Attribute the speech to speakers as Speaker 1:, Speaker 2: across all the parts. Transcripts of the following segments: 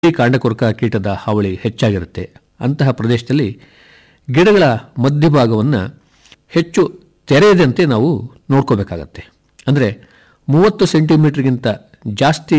Speaker 1: ಈ ಕಾಂಡಕೊರಕ ಕೀಟದ ಹಾವಳಿ ಹೆಚ್ಚಾಗಿರುತ್ತೆ ಅಂತಹ ಪ್ರದೇಶದಲ್ಲಿ ಗಿಡಗಳ ಮಧ್ಯಭಾಗವನ್ನು ಹೆಚ್ಚು ತೆರೆಯದಂತೆ ನಾವು ನೋಡ್ಕೋಬೇಕಾಗತ್ತೆ ಅಂದರೆ ಮೂವತ್ತು ಸೆಂಟಿಮೀಟ್ರಿಗಿಂತ ಜಾಸ್ತಿ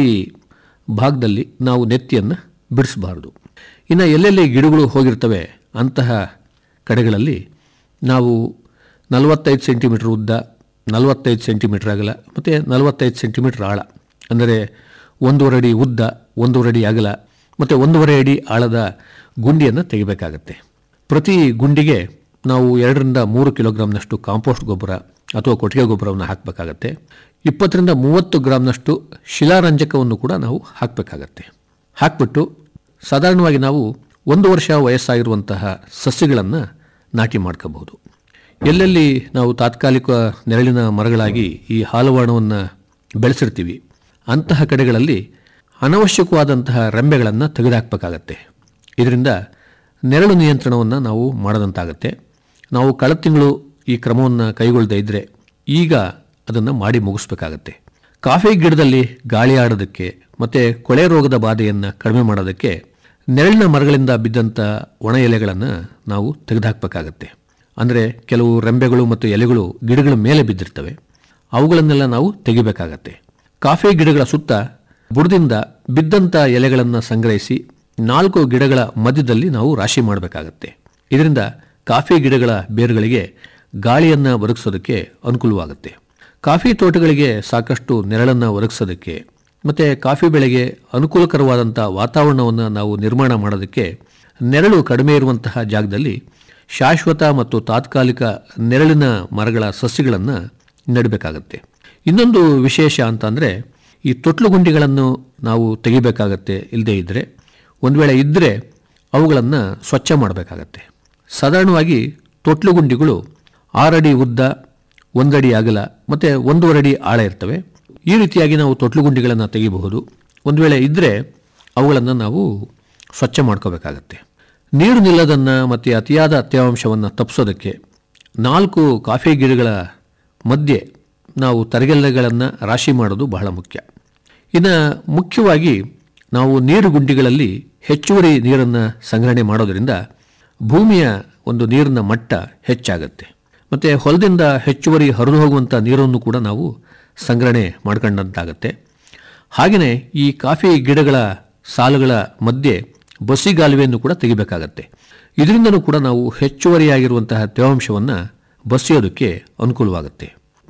Speaker 1: ಭಾಗದಲ್ಲಿ ನಾವು ನೆತ್ತಿಯನ್ನು ಬಿಡಿಸಬಾರ್ದು ಇನ್ನು ಎಲ್ಲೆಲ್ಲಿ ಗಿಡಗಳು ಹೋಗಿರ್ತವೆ ಅಂತಹ ಕಡೆಗಳಲ್ಲಿ ನಾವು ನಲವತ್ತೈದು ಸೆಂಟಿಮೀಟ್ರ್ ಉದ್ದ ನಲವತ್ತೈದು ಸೆಂಟಿಮೀಟ್ರ್ ಅಗಲ ಮತ್ತು ನಲವತ್ತೈದು ಸೆಂಟಿಮೀಟ್ರ್ ಆಳ ಅಂದರೆ ಒಂದೂವರೆ ಅಡಿ ಉದ್ದ ಒಂದೂವರೆ ಅಡಿ ಅಗಲ ಮತ್ತು ಒಂದೂವರೆ ಅಡಿ ಆಳದ ಗುಂಡಿಯನ್ನು ತೆಗಿಬೇಕಾಗತ್ತೆ ಪ್ರತಿ ಗುಂಡಿಗೆ ನಾವು ಎರಡರಿಂದ ಮೂರು ಕಿಲೋಗ್ರಾಮ್ನಷ್ಟು ಕಾಂಪೋಸ್ಟ್ ಗೊಬ್ಬರ ಅಥವಾ ಕೊಟ್ಟಿಗೆ ಗೊಬ್ಬರವನ್ನು ಹಾಕಬೇಕಾಗತ್ತೆ ಇಪ್ಪತ್ತರಿಂದ ಮೂವತ್ತು ಗ್ರಾಮ್ನಷ್ಟು ಶಿಲಾರಂಜಕವನ್ನು ಕೂಡ ನಾವು ಹಾಕಬೇಕಾಗತ್ತೆ ಹಾಕ್ಬಿಟ್ಟು ಸಾಧಾರಣವಾಗಿ ನಾವು ಒಂದು ವರ್ಷ ವಯಸ್ಸಾಗಿರುವಂತಹ ಸಸ್ಯಗಳನ್ನು ನಾಟಿ ಮಾಡ್ಕೋಬಹುದು ಎಲ್ಲೆಲ್ಲಿ ನಾವು ತಾತ್ಕಾಲಿಕ ನೆರಳಿನ ಮರಗಳಾಗಿ ಈ ಹಾಲುವಾಣವನ್ನು ಬೆಳೆಸಿರ್ತೀವಿ ಅಂತಹ ಕಡೆಗಳಲ್ಲಿ ಅನವಶ್ಯಕವಾದಂತಹ ರೆಂಬೆಗಳನ್ನು ತೆಗೆದುಹಾಕಬೇಕಾಗತ್ತೆ ಇದರಿಂದ ನೆರಳು ನಿಯಂತ್ರಣವನ್ನು ನಾವು ಮಾಡದಂತಾಗತ್ತೆ ನಾವು ಕಳೆದ ತಿಂಗಳು ಈ ಕ್ರಮವನ್ನು ಕೈಗೊಳ್ಳದೇ ಇದ್ದರೆ ಈಗ ಅದನ್ನು ಮಾಡಿ ಮುಗಿಸ್ಬೇಕಾಗತ್ತೆ ಕಾಫಿ ಗಿಡದಲ್ಲಿ ಗಾಳಿ ಆಡೋದಕ್ಕೆ ಮತ್ತು ಕೊಳೆ ರೋಗದ ಬಾಧೆಯನ್ನು ಕಡಿಮೆ ಮಾಡೋದಕ್ಕೆ ನೆರಳಿನ ಮರಗಳಿಂದ ಬಿದ್ದಂಥ ಒಣ ಎಲೆಗಳನ್ನು ನಾವು ತೆಗೆದುಹಾಕಬೇಕಾಗತ್ತೆ ಅಂದರೆ ಕೆಲವು ರೆಂಬೆಗಳು ಮತ್ತು ಎಲೆಗಳು ಗಿಡಗಳ ಮೇಲೆ ಬಿದ್ದಿರ್ತವೆ ಅವುಗಳನ್ನೆಲ್ಲ ನಾವು ತೆಗಿಬೇಕಾಗತ್ತೆ ಕಾಫಿ ಗಿಡಗಳ ಸುತ್ತ ಬುಡದಿಂದ ಬಿದ್ದಂಥ ಎಲೆಗಳನ್ನು ಸಂಗ್ರಹಿಸಿ ನಾಲ್ಕು ಗಿಡಗಳ ಮಧ್ಯದಲ್ಲಿ ನಾವು ರಾಶಿ ಮಾಡಬೇಕಾಗತ್ತೆ ಇದರಿಂದ ಕಾಫಿ ಗಿಡಗಳ ಬೇರುಗಳಿಗೆ ಗಾಳಿಯನ್ನು ಒದಗಿಸೋದಕ್ಕೆ ಅನುಕೂಲವಾಗುತ್ತೆ ಕಾಫಿ ತೋಟಗಳಿಗೆ ಸಾಕಷ್ಟು ನೆರಳನ್ನು ಒದಗಿಸೋದಕ್ಕೆ ಮತ್ತು ಕಾಫಿ ಬೆಳೆಗೆ ಅನುಕೂಲಕರವಾದಂಥ ವಾತಾವರಣವನ್ನು ನಾವು ನಿರ್ಮಾಣ ಮಾಡೋದಕ್ಕೆ ನೆರಳು ಕಡಿಮೆ ಇರುವಂತಹ ಜಾಗದಲ್ಲಿ ಶಾಶ್ವತ ಮತ್ತು ತಾತ್ಕಾಲಿಕ ನೆರಳಿನ ಮರಗಳ ಸಸ್ಯಗಳನ್ನು ನೆಡಬೇಕಾಗತ್ತೆ ಇನ್ನೊಂದು ವಿಶೇಷ ಅಂತಂದರೆ ಈ ತೊಟ್ಲು ಗುಂಡಿಗಳನ್ನು ನಾವು ತೆಗಿಬೇಕಾಗತ್ತೆ ಇಲ್ಲದೇ ಇದ್ದರೆ ಒಂದು ವೇಳೆ ಇದ್ದರೆ ಅವುಗಳನ್ನು ಸ್ವಚ್ಛ ಮಾಡಬೇಕಾಗತ್ತೆ ಸಾಧಾರಣವಾಗಿ ತೊಟ್ಲು ಗುಂಡಿಗಳು ಆರಡಿ ಉದ್ದ ಒಂದಡಿ ಅಗಲ ಮತ್ತು ಒಂದೂವರೆ ಅಡಿ ಆಳ ಇರ್ತವೆ ಈ ರೀತಿಯಾಗಿ ನಾವು ತೊಟ್ಲು ಗುಂಡಿಗಳನ್ನು ತೆಗಿಬಹುದು ಒಂದು ವೇಳೆ ಇದ್ದರೆ ಅವುಗಳನ್ನು ನಾವು ಸ್ವಚ್ಛ ಮಾಡ್ಕೋಬೇಕಾಗತ್ತೆ ನೀರು ನಿಲ್ಲದನ್ನು ಮತ್ತು ಅತಿಯಾದ ತೇವಾಂಶವನ್ನು ತಪ್ಪಿಸೋದಕ್ಕೆ ನಾಲ್ಕು ಕಾಫಿ ಗಿಡಗಳ ಮಧ್ಯೆ ನಾವು ತರಗೆಲೆಗಳನ್ನು ರಾಶಿ ಮಾಡೋದು ಬಹಳ ಮುಖ್ಯ ಇನ್ನು ಮುಖ್ಯವಾಗಿ ನಾವು ನೀರು ಗುಂಡಿಗಳಲ್ಲಿ ಹೆಚ್ಚುವರಿ ನೀರನ್ನು ಸಂಗ್ರಹಣೆ ಮಾಡೋದರಿಂದ ಭೂಮಿಯ ಒಂದು ನೀರಿನ ಮಟ್ಟ ಹೆಚ್ಚಾಗತ್ತೆ ಮತ್ತು ಹೊಲದಿಂದ ಹೆಚ್ಚುವರಿ ಹರಿದು ಹೋಗುವಂಥ ನೀರನ್ನು ಕೂಡ ನಾವು ಸಂಗ್ರಹಣೆ ಮಾಡ್ಕೊಂಡಂತಾಗತ್ತೆ ಹಾಗೆಯೇ ಈ ಕಾಫಿ ಗಿಡಗಳ ಸಾಲುಗಳ ಮಧ್ಯೆ ಬಸಿಗಾಲುವೆಯನ್ನು ಕೂಡ ತೆಗಿಬೇಕಾಗತ್ತೆ ಇದರಿಂದನೂ ಕೂಡ ನಾವು ಹೆಚ್ಚುವರಿಯಾಗಿರುವಂತಹ ತೇವಾಂಶವನ್ನು ಬಸಿಯೋದಕ್ಕೆ ಅನುಕೂಲವಾಗುತ್ತೆ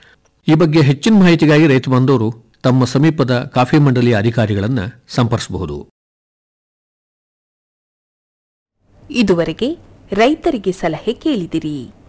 Speaker 1: ಈ ಬಗ್ಗೆ ಹೆಚ್ಚಿನ ಮಾಹಿತಿಗಾಗಿ ರೈತ ಬಾಂಧವರು ತಮ್ಮ ಸಮೀಪದ ಕಾಫಿ ಮಂಡಳಿಯ ಅಧಿಕಾರಿಗಳನ್ನು ಸಂಪರ್ಸಬಹುದು
Speaker 2: ಇದುವರೆಗೆ ರೈತರಿಗೆ ಸಲಹೆ ಕೇಳಿದಿರಿ